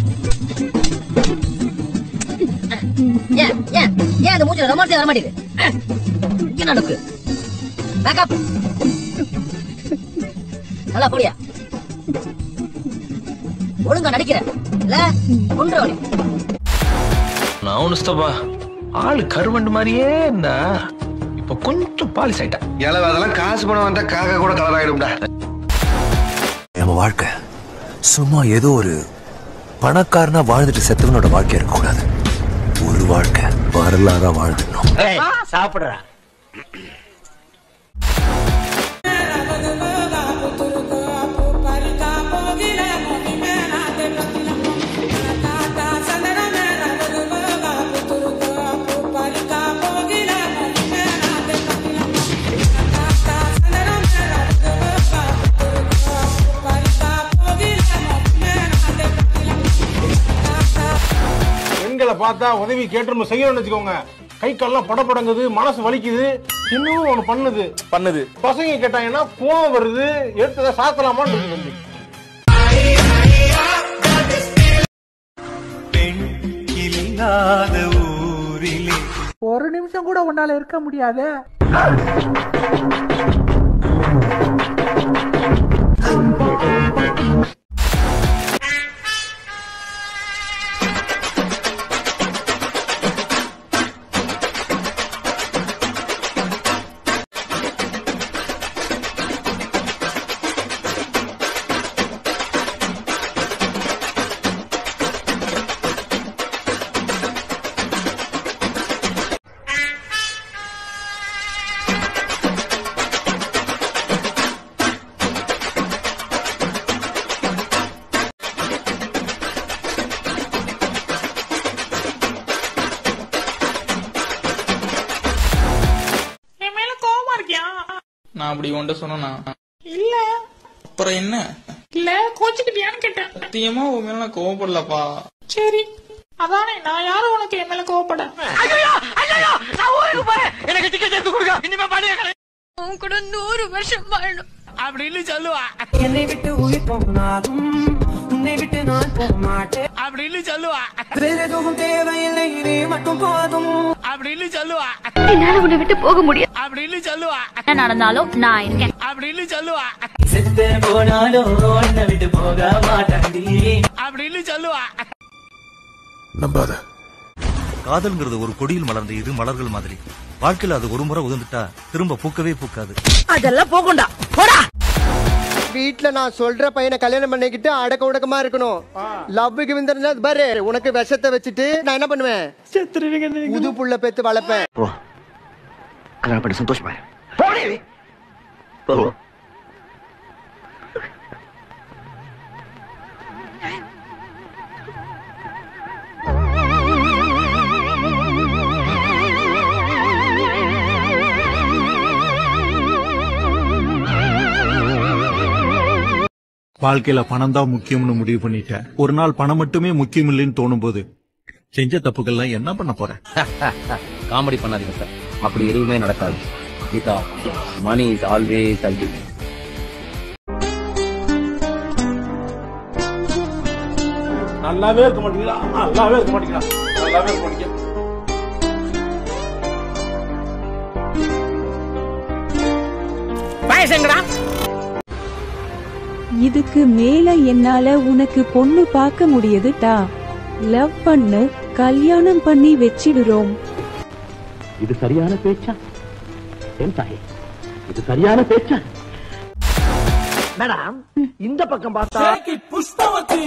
ஏன் ஏன் ஏன் அந்த மூச்சில ரொமான்ஸே வர மாட்டேங்குது என்ன நடக்கு பேக்கப் நல்லா போடியா ஒழுங்கா நடிக்கிற இல்ல கொண்டுறவனே நான் ஒன்னுஸ்தப்பா ஆளு கருவண்டு மாதிரியே இருந்தா இப்ப கொஞ்சம் பாலிஸ் ஆயிட்டா இளவு அதெல்லாம் காசு பணம் வந்தா காக்கா கூட கலர் ஆயிடும்டா நம்ம வாழ்க்கை சும்மா ஏதோ ஒரு பணக்காரனா வாழ்ந்துட்டு செத்தவனோட வாழ்க்கை இருக்கக்கூடாது ஒரு வாழ்க்கை வரலாறா வாழ்ந்துடணும் சாப்பிடுறா பெண்களை பார்த்தா உதவி கேட்டு நம்ம செய்யணும்னு வச்சுக்கோங்க கை கால்லாம் படப்படங்குது மனசு வலிக்குது இன்னும் ஒண்ணு பண்ணுது பண்ணுது பசங்க கேட்டாங்கன்னா கோவம் வருது எடுத்ததை சாத்தலாமான்னு இருக்கு தம்பி ஒரு நிமிஷம் கூட உன்னால இருக்க முடியாது என் மேல கோவமா இருக்கியா நான் அப்படி உன்ட்ட சொன்னா இல்ல அப்புறம் என்ன இல்ல கோச்சுக்கிட்டியான்னு கேட்டேன் சத்தியமா உன் மேல நான் கோவப்படலப்பா சரி அதானே நான் யாரும் உனக்கு என் மேல கோவப்பட உன் கூட நூறு வருஷம் வாழணும் அப்படின்னு சொல்லுவா என்னை விட்டு உயிர் போனாலும் உன்னை விட்டு நான் போக மாட்டேன் அப்படின்னு சொல்லுவா வேற எதுவும் தேவையில்லை நீ மட்டும் போதும் அப்படின்னு சொல்லுவா என்னால உன்னை விட்டு போக முடியாது அப்படின்னு சொல்லுவா என்ன நடந்தாலும் நான் இருக்கேன் அப்படின்னு சொல்லுவா செத்து போனாலும் உன்னை விட்டு போக மாட்டாண்டி அப்படின்னு சொல்லுவா நம்பாத காதல்ங்கிறது ஒரு கொடியில் மலர்ந்த இது மலர்கள் மாதிரி வாழ்க்கையில அது ஒரு முறை உதிர்ந்துட்டா திரும்ப பூக்கவே பூக்காது அதெல்லாம் போகண்டா போடா வீட்ல நான் சொல்ற பையனை கல்யாணம் பண்ணிக்கிட்டு அடக்க உடக்கமா இருக்கணும் லவ்வுக்கு விந்திருந்தா பாரு உனக்கு விஷத்தை வச்சுட்டு நான் என்ன பண்ணுவேன் புது புள்ள பெத்து வளர்ப்பேன் கல்யாணம் பண்ணி சந்தோஷமா வாழ்க்கையில பணம் தான் முக்கியம்னு முடிவு பண்ணிட்டேன் ஒரு நாள் பணம் மட்டுமே முக்கியம் இல்லைன்னு தோணும் போது செஞ்ச தப்புகள்லாம் என்ன பண்ண போறேன் காமெடி பண்ணாதீங்க சார் அப்படி எதுவுமே நடக்காது கீதா மணி இஸ் ஆல்வேஸ் அல்டி நல்லாவே இருக்க மாட்டீங்களா நல்லாவே இருக்க மாட்டீங்களா நல்லாவே இருக்க மாட்டீங்க பாயசங்கடா இதுக்கு மேல என்னால உனக்கு பொண்ணு பார்க்க முடியுதுடா லவ் பண்ணு கல்யாணம் பண்ணி வச்சிடுறோம் இது சரியான பேச்சா என் தாயே இது சரியான பேச்சா மேடம் இந்த பக்கம் பார்த்தா புஷ்பவதி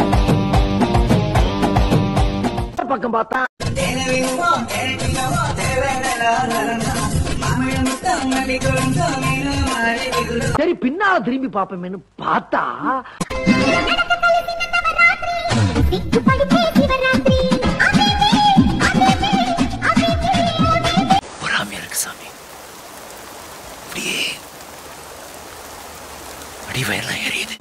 இந்த பக்கம் பார்த்தா சரி பின்னால திரும்பி பாப்போமேனு பார்த்தா பொறாமையா இருக்கு சாமி அப்படியே அடிவயெல்லாம் எரியுது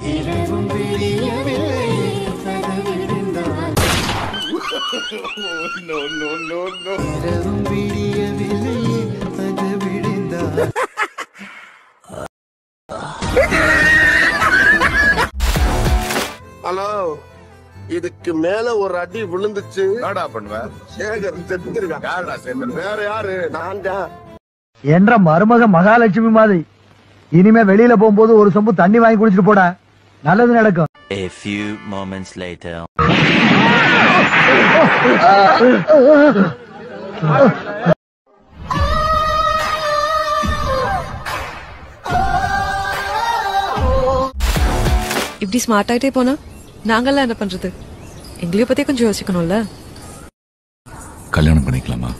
ஹலோ இதுக்கு மேல ஒரு அடி விழுந்துச்சு என்னடா பண்ணுவேன் சேகர் செத்துருக்கான் யாருடா சேகர் வேற யாரு நான் தான் என்ற மருமக மகாலட்சுமி மாதிரி இனிமே வெளியில போகும்போது ஒரு சொம்பு தண்ணி வாங்கி குடிச்சிட்டு போடா நல்லது நடக்கும் A few moments later. இப்படி ஸ்மார்ட் ஆயிட்டே போனா நாங்கெல்லாம் என்ன பண்றது எங்களைய பத்தி கொஞ்சம் யோசிக்கணும்ல கல்யாணம் பண்ணிக்கலாமா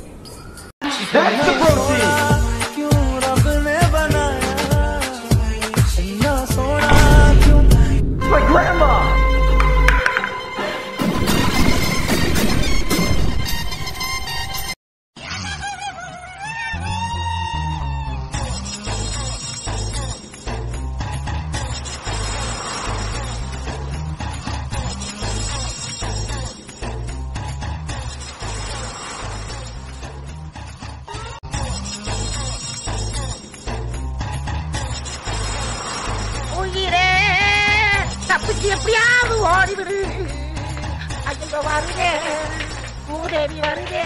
உயிரே தப்பிச்சு எப்படியாவது ஓடிவிடு ஐயோ வருதே பூதேவி வருதே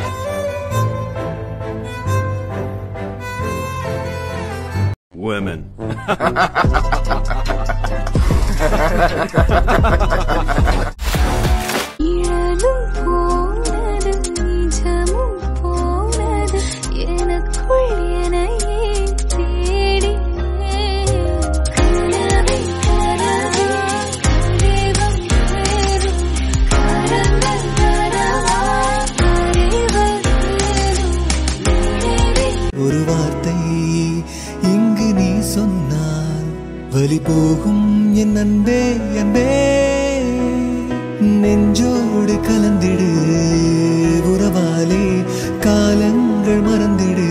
Women. நிழலும் போனது நிஜமும் போனது எனக்குள் என்னையே தேடினேன் கனவை கனவே கலைவம் பெறும் கரங்கள் கரவா அறிவரும் நினைவே ஒரு வார்த்தை இங்கு நீ சொன்னால் வலி போகும் என் அன்பே அன்பே நெஞ்சோடு கலந்திடு உறவாலே காலங்கள் மறந்திடு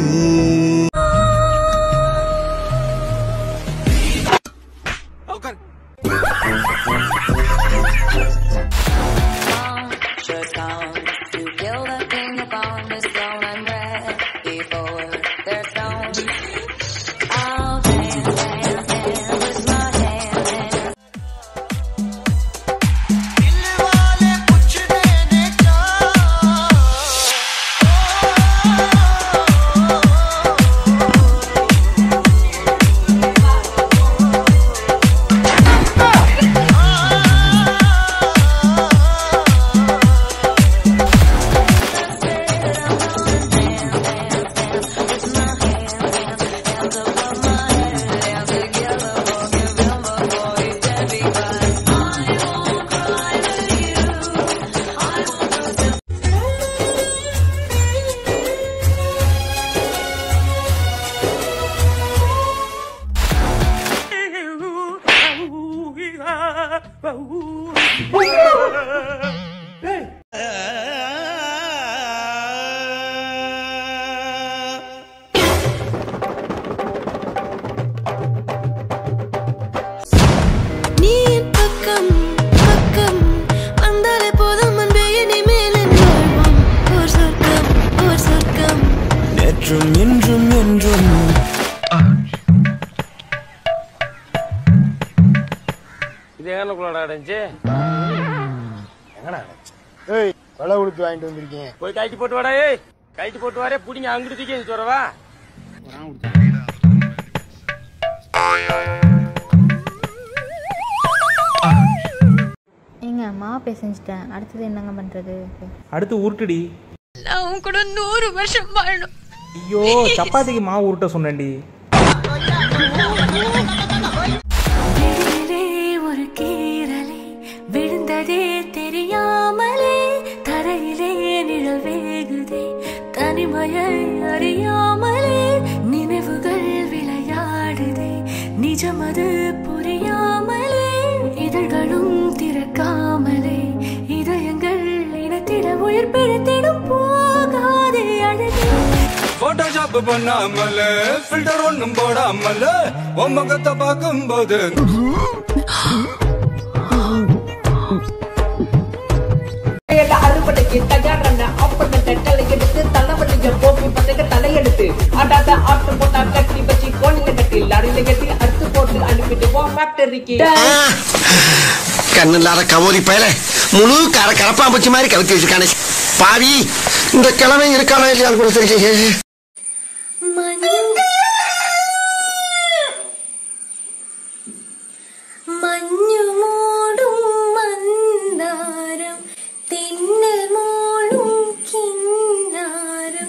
நீ என் பக்கம் பக்கம் வந்தாலே போதும் அன்பே இனிமேல் என் வாழ்வும் ஓர் சொர்க்கம் ஓர் சொர்க்கம் நேற்றும் இன்றும் என்றும் இது எங்கனக்குள்ளடா அடைஞ்சு எங்கடா ஏய் வெலை கொடுத்து வாங்கிட்டு வந்திருக்கேன் போய் கைட்டு போட்டு வாடா ஏய் கைட்டு போட்டு வாரே புடிங்க அங்கிட்டு தூக்கி எந்திரிச்சு வரவா ஏங்க மாவு செஞ்சுட்டேன் அடுத்தது என்னங்க பண்றது அடுத்து உருட்டுடி நான் உன் கூட நூறு வருஷம் வாழணும் ஐயோ சப்பாத்திக்கு மாவு உருட்ட சொன்னேன்டி விழியிலே ஒரு கீறலை விழுந்ததே தெரியாமலே தரையிலே நிழல் வேகுதே தனிமையை அறியாமலே நினைவுகள் விளையாடுதே நிஜமது புரியாமலே இதழ்களும் திறக்காமலே இதயங்கள் இனத்திட உயிர் பிழைத்திடும் போகாதே அழகே போட்டோஷாப் பண்ணாமல ஃபில்டர் ஒண்ணும் போடாமல உன் முகத்தை பார்க்கும்போது அறுபடைக்கு தயாரான அப்பனை கட்டளை எடுத்து தலைவலி கொஞ்சம் போக்கு பசங்க தலையெடுத்து ஆட்டாட்ட ஆட்டு போட்டா கட்டி வச்சு கோழில கட்டி லாரியில கட்டி அறுத்து போட்டு அனுப்பிட்டு போ ஃபேக்டரிக்கு கண்ணு இல்லாத கவோரி பயல முழு கர கரப்பாம்பூச்சி மாதிரி கவுத்தி வச்சிருக்கானே பாவி இந்த கிழமை இருக்கானோ இல்லையான்னு கூட தெரியலையே മഞ്ഞുമോടും മന്ദാരം തിന്നൽ മോളും കിന്നാരം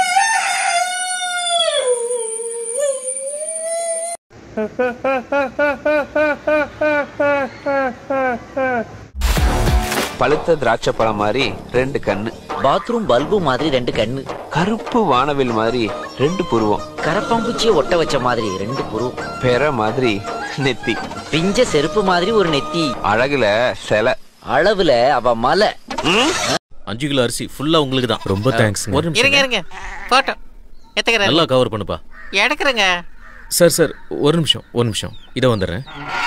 பழுத்த திராட்சை பழம் மாதிரி ரெண்டு கண்ணு பாத்ரூம் பல்பு மாதிரி ரெண்டு கண்ணு கருப்பு வானவில் மாதிரி ரெண்டு புருவம் கரப்பாம்பூச்சியை ஒட்ட வச்ச மாதிரி ரெண்டு புருவம் பெற மாதிரி நெத்தி பிஞ்ச செருப்பு மாதிரி ஒரு நெத்தி அழகுல சில அளவுல அவ மலை அஞ்சு கிலோ அரிசி ஃபுல்லா உங்களுக்கு தான் ரொம்ப தேங்க்ஸ் ஒரு நிமிஷம் இருங்க இருங்க போட்டோ எத்துக்கிறேன் நல்லா கவர் பண்ணுப்பா எடுக்கிறேங்க சார் சார் ஒரு நிமிஷம் ஒரு நிமிஷம் இதை வந்துடுறேன்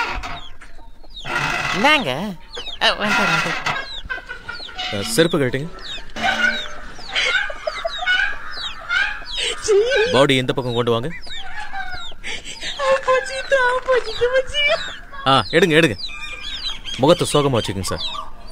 என்னங்க அஹ், வந்துட்டேன், வந்துட்டேன். அஹ், செருப்பு கட்டுங்க பாடி எந்த பக்கம் கொண்டு வாங்க ஆ எடுங்க எடுங்க முகத்தை சோகமா வச்சுக்கோங்க சார்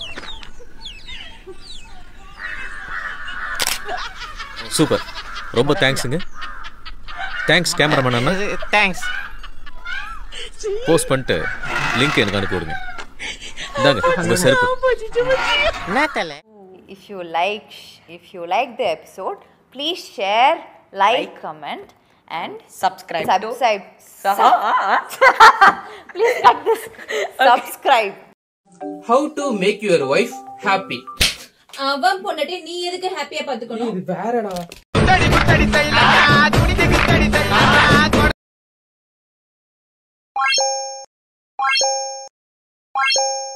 சூப்பர் ரொம்ப தேங்க்ஸுங்க தேங்க்ஸ் கேமராமேன் அண்ணா தேங்க்ஸ் போஸ்ட் பண்ணிட்டு லிங்க் எனக்கு அனுப்பி விடுங்க இந்தாங்க உங்க செருப்பு என்ன தலை If you like if you like the episode, please share, like, comment, and subscribe. Subscribe. to- please like this. Subscribe. How to make your wife happy? அவன் பொண்டாட்டி நீ எதுக்கு ஹாப்பியா பாத்துக்கணும் இது வேறடா Thank you.